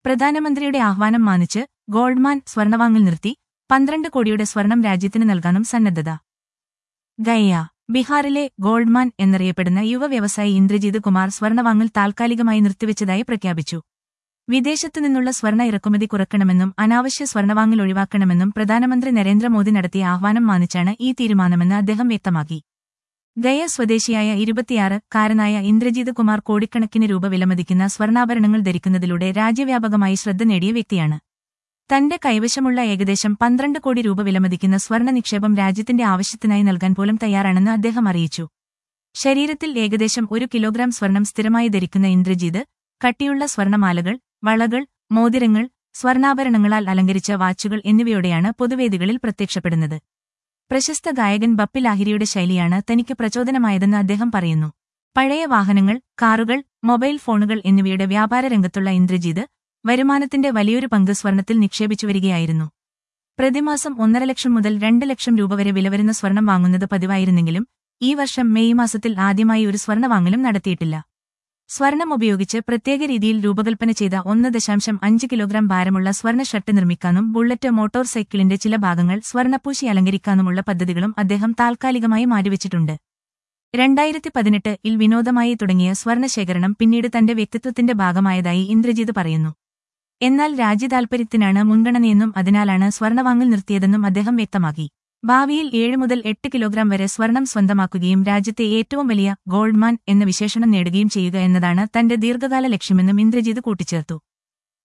പ്രധാനമന്ത്രിയുടെ ആഹ്വാനം മാനിച്ച് ഗോൾഡ്മാൻ സ്വർണവാങ്ങൽ നിർത്തി പന്ത്രണ്ട് കോടിയുടെ സ്വർണം രാജ്യത്തിന് നൽകാനും സന്നദ്ധത ഗയ ബീഹാറിലെ ഗോൾഡ്മാൻ എന്നറിയപ്പെടുന്ന യുവ വ്യവസായി ഇന്ദ്രജിത് കുമാർ സ്വർണവാങ്ങൽ താൽക്കാലികമായി നിർത്തിവെച്ചതായി പ്രഖ്യാപിച്ചു വിദേശത്തു നിന്നുള്ള സ്വർണ്ണ ഇറക്കുമതി കുറയ്ക്കണമെന്നും അനാവശ്യ സ്വർണവാങ്ങൽ ഒഴിവാക്കണമെന്നും പ്രധാനമന്ത്രി നരേന്ദ്രമോദി നടത്തിയ ആഹ്വാനം മാനിച്ചാണ് ഈ തീരുമാനമെന്ന് അദ്ദേഹം വ്യക്തമാക്കി ഗയ സ്വദേശിയായ ഇരുപത്തിയാറ് കാരനായ ഇന്ദ്രജിത് കുമാർ കോടിക്കണക്കിന് രൂപ വിലമതിക്കുന്ന സ്വർണ്ണാഭരണങ്ങൾ ധരിക്കുന്നതിലൂടെ രാജ്യവ്യാപകമായി ശ്രദ്ധ നേടിയ വ്യക്തിയാണ് തന്റെ കൈവശമുള്ള ഏകദേശം പന്ത്രണ്ട് കോടി രൂപ വിലമതിക്കുന്ന സ്വർണ്ണ നിക്ഷേപം രാജ്യത്തിന്റെ ആവശ്യത്തിനായി നൽകാൻ പോലും തയ്യാറാണെന്ന് അദ്ദേഹം അറിയിച്ചു ശരീരത്തിൽ ഏകദേശം ഒരു കിലോഗ്രാം സ്വർണം സ്ഥിരമായി ധരിക്കുന്ന ഇന്ദ്രജിത് കട്ടിയുള്ള സ്വർണമാലകൾ വളകൾ മോതിരങ്ങൾ സ്വർണ്ണാഭരണങ്ങളാൽ അലങ്കരിച്ച വാച്ചുകൾ എന്നിവയോടെയാണ് പൊതുവേദികളിൽ പ്രത്യക്ഷപ്പെടുന്നത് പ്രശസ്ത ഗായകൻ ബപ്പി ലാഹിരിയുടെ ശൈലിയാണ് തനിക്ക് പ്രചോദനമായതെന്ന് അദ്ദേഹം പറയുന്നു പഴയ വാഹനങ്ങൾ കാറുകൾ മൊബൈൽ ഫോണുകൾ എന്നിവയുടെ വ്യാപാര രംഗത്തുള്ള ഇന്ദ്രജിത് വരുമാനത്തിന്റെ വലിയൊരു പങ്ക് സ്വർണത്തിൽ നിക്ഷേപിച്ചു വരികയായിരുന്നു പ്രതിമാസം ഒന്നര ലക്ഷം മുതൽ രണ്ട് ലക്ഷം രൂപ വരെ വില വരുന്ന സ്വർണം വാങ്ങുന്നത് പതിവായിരുന്നെങ്കിലും ഈ വർഷം മെയ് മാസത്തിൽ ആദ്യമായി ഒരു സ്വർണ്ണ വാങ്ങലും നടത്തിയിട്ടില്ല സ്വർണം ഉപയോഗിച്ച് പ്രത്യേക രീതിയിൽ രൂപകൽപ്പന ചെയ്ത ഒന്ന് ദശാംശം അഞ്ച് കിലോഗ്രാം ഭാരമുള്ള സ്വർണ്ണ ഷർട്ട് നിർമ്മിക്കാനും ബുള്ളറ്റ് മോട്ടോർ സൈക്കിളിന്റെ ചില ഭാഗങ്ങൾ സ്വർണ്ണപ്പൂശി അലങ്കരിക്കാനുമുള്ള പദ്ധതികളും അദ്ദേഹം താൽക്കാലികമായി മാറ്റിവെച്ചിട്ടുണ്ട് രണ്ടായിരത്തി പതിനെട്ട് ഇൽ വിനോദമായി തുടങ്ങിയ സ്വർണ്ണശേഖരണം പിന്നീട് തന്റെ വ്യക്തിത്വത്തിന്റെ ഭാഗമായതായി ഇന്ദ്രജിത് പറയുന്നു എന്നാൽ രാജ്യതാൽപര്യത്തിനാണ് മുൻഗണനയെന്നും അതിനാലാണ് സ്വർണ്ണവാങ്ങൽ നിർത്തിയതെന്നും അദ്ദേഹം വ്യക്തമാക്കി ഭാവിയിൽ ഏഴ് മുതൽ എട്ട് കിലോഗ്രാം വരെ സ്വർണം സ്വന്തമാക്കുകയും രാജ്യത്തെ ഏറ്റവും വലിയ ഗോൾഡ്മാൻ എന്ന വിശേഷണം നേടുകയും ചെയ്യുക എന്നതാണ് തന്റെ ദീർഘകാല ലക്ഷ്യമെന്നും ഇന്ദ്രജിത് കൂട്ടിച്ചേർത്തു